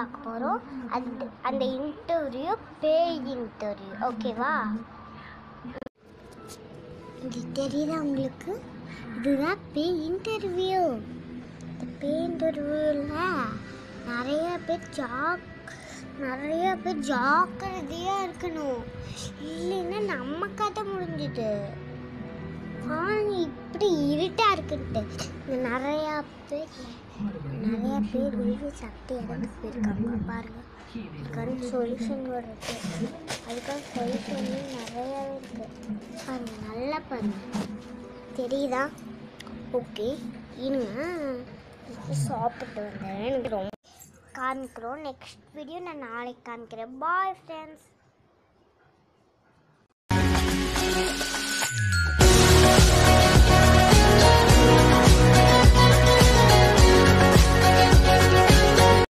பார்க்க போகிறோம் அது அந்த இன்டர்வியூ பேய் இன்டர்வியூ ஓகேவா இது தெரியுதா உங்களுக்கு இதுதான் பேய் இன்டர்வியூ இந்த பேய் இன்டர்வியூவில் நிறைய பேர் ஜாக் நிறைய பேர் ஜாக்கிரதையாக இருக்கணும் இல்லைன்னா நம்ம கதை முடிஞ்சுது பாருங்க இப்படி இருட்டா இருக்குன்ட்டு இங்க நிறையா பேர் நிறைய பேர் வீடு சக்தி இறந்து போயிருக்காங்க பாருங்க அதுக்கான சொல்யூஷன் இருக்கு அதுக்கான சொல்யூஷன் நிறையாவே இருக்கு பாருங்க நல்லா பாருங்க தெரியுதா ஓகே இருங்க இப்ப சாப்பிட்டு வந்தேன் எனக்கு ரொம்ப காமிக்கிறோம் நெக்ஸ்ட் வீடியோ நான் நாளைக்கு காமிக்கிறேன் பாய் ஃப்ரெண்ட்ஸ்